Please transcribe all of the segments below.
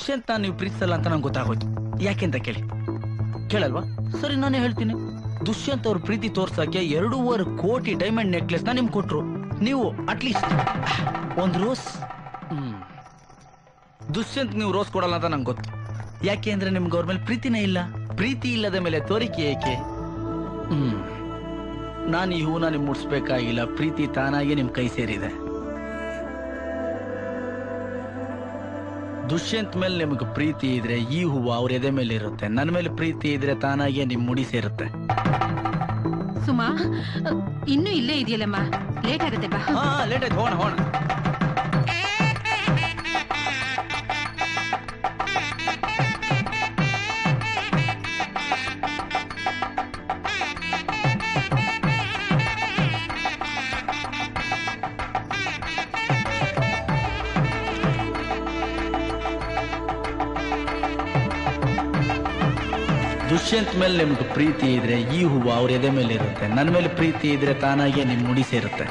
ದುಷ್ಯಂತ ನೀವು ಪ್ರೀತಿಸಲ್ಲ ಅಂತ ನಂಗೆ ಗೊತ್ತಾಗೋಯ್ತು ಯಾಕೆಂತ ಕೇಳಿ ಕೇಳಲ್ವಾ ಸರಿ ನಾನೇ ಹೇಳ್ತೀನಿ ದುಷ್ಯಂತ್ ಅವ್ರ ಪ್ರೀತಿ ತೋರ್ಸಕ್ಕೆ ಎರಡೂವರೆ ಕೋಟಿ ಡೈಮಂಡ್ ನೆಕ್ಲೆಸ್ ನ ನಿಮ್ಗೆ ಕೊಟ್ರು ನೀವು ಅಟ್ಲೀಸ್ಟ್ ಒಂದ್ ರೋಸ್ ಹ್ಮ್ ದುಷ್ಯಂತ್ ನೀವು ರೋಸ್ ಕೊಡಲ್ಲ ಅಂತ ನಂಗೆ ಗೊತ್ತು ಯಾಕೆ ಅಂದ್ರೆ ನಿಮ್ಗೆ ಅವ್ರ ಮೇಲೆ ಪ್ರೀತಿನೇ ಇಲ್ಲ ಪ್ರೀತಿ ಇಲ್ಲದ ಮೇಲೆ ತೋರಿಕೆ ಏಕೆ ಹ್ಮ್ ನಾನು ಈ ಹೂನ ನಿಮ್ ಮುಡ್ಸ್ಬೇಕಾಗಿಲ್ಲ ಪ್ರೀತಿ ತಾನಾಗಿ ನಿಮ್ ಕೈ ಸೇರಿದೆ ದುಷ್ಯಂತ್ ಮೇಲೆ ನಿಮ್ಗೆ ಪ್ರೀತಿ ಇದ್ರೆ ಈ ಹೂವು ಅವ್ರ ಎದೆ ಮೇಲೆ ಇರುತ್ತೆ ನನ್ನ ಮೇಲೆ ಪ್ರೀತಿ ಇದ್ರೆ ತಾನಾಗೆ ನಿಮ್ ಮುಡಿ ಸೇರುತ್ತೆ ಸುಮಾ ಇನ್ನೂ ಇಲ್ಲೇ ಇದೆಯಲ್ಲಮ್ಮ ಲೇಟ್ ಆಗುತ್ತೆ ಬಾ ಹಾ ಲೇಟ್ ಆಯ್ತು ಹೋಣ ಹೋಣ ದುಷ್ಯಂತ್ ಮೇಲೆ ನಿಮ್ಗೆ ಪ್ರೀತಿ ಇದ್ರೆ ಈ ಹೂವು ಅವ್ರ ಎದೆ ಮೇಲೆ ಇರುತ್ತೆ ನನ್ನ ಮೇಲೆ ಪ್ರೀತಿ ಇದ್ರೆ ತಾನಾಗೆ ನಿಮ್ ಮುಡಿ ಸೇರುತ್ತೆ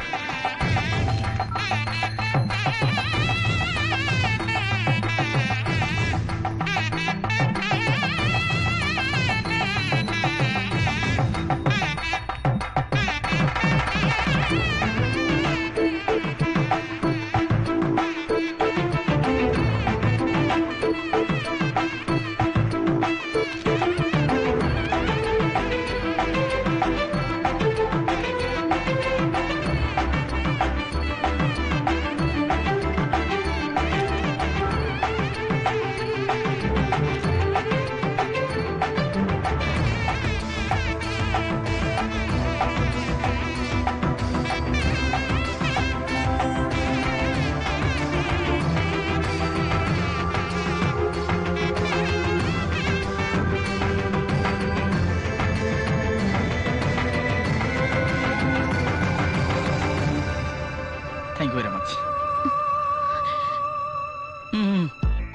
thank you very much hmm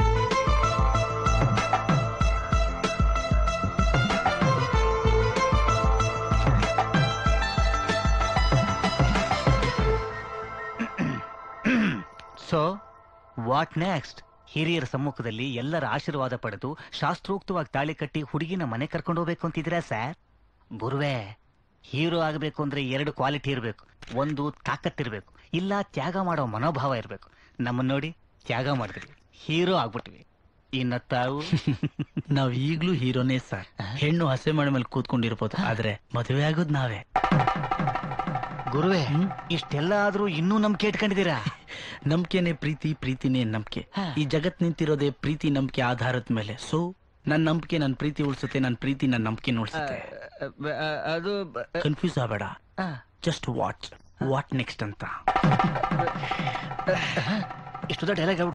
so what next ಹಿರಿಯರ ಸಮ್ಮುಖದಲ್ಲಿ ಎಲ್ಲರ ಆಶೀರ್ವಾದ ಪಡೆದು ಶಾಸ್ತ್ರೋಕ್ತವಾಗಿ ತಾಳಿ ಕಟ್ಟಿ ಹುಡುಗಿನ ಮನೆ ಕರ್ಕೊಂಡು ಹೋಗ್ಬೇಕು ಅಂತಿದ್ದೀರಾ ಸರ್ ಗುರುವೇ ಹೀರೋ ಆಗಬೇಕು ಅಂದ್ರೆ ಎರಡು ಕ್ವಾಲಿಟಿ ಇರಬೇಕು ಒಂದು ತಾಕತ್ತಿರ್ಬೇಕು ಇಲ್ಲ ತ್ಯಾಗ ಮಾಡೋ ಮನೋಭಾವ ಇರಬೇಕು ನಮ್ಮನ್ನ ನೋಡಿ ತ್ಯಾಗ ಮಾಡಿದ್ವಿ ಹೀರೋ ಆಗ್ಬಿಟ್ವಿ ಇನ್ನ ತಾವು ನಾವ್ ಈಗ್ಲೂ ಹೀರೋನೇ ಸರ್ ಹೆಣ್ಣು ಹಸೆ ಮಳೆ ಮೇಲೆ ಕೂತ್ಕೊಂಡಿರ್ಬೋದು ಆದ್ರೆ ಮದುವೆ ಆಗೋದ್ ನಾವೇ ಗುರುವೇ ಹ್ಮ್? ಇಷ್ಟೆಲ್ಲ ಆದ್ರೂ ಇನ್ನೂ ನಂಬಿಕೆ ಇಟ್ಕೊಂಡಿದ್ದೀರಾ ನಂಬಿಕೆನೆ ಪ್ರೀತಿ ಪ್ರೀತಿನೇ ನಂಬಿಕೆ ಹಾ. ಈ ಜಗತ್ ನಿಂತಿರೋದೇ ಪ್ರೀತಿ ನಂಬಿಕೆ ಆಧಾರದ ಮೇಲೆ ಸೊ ನನ್ನ ನಂಬಿಕೆ ನನ್ನ ಪ್ರೀತಿ ಉಳಿಸುತ್ತೆ ನನ್ನ ಪ್ರೀತಿ ನನ್ನ ನಂಬಿಕೆ ಉಳಿಸುತ್ತೆ ಅದು ಕನ್ಫ್ಯೂಸ್ ಆಗಬೇಡ ಜಸ್ಟ್ ವಾಚ್ ವಾಟ್ ನೆಕ್ಸ್ಟ್ ಅಂತ ಇಷ್ಟು ಡೈಲಾಗ್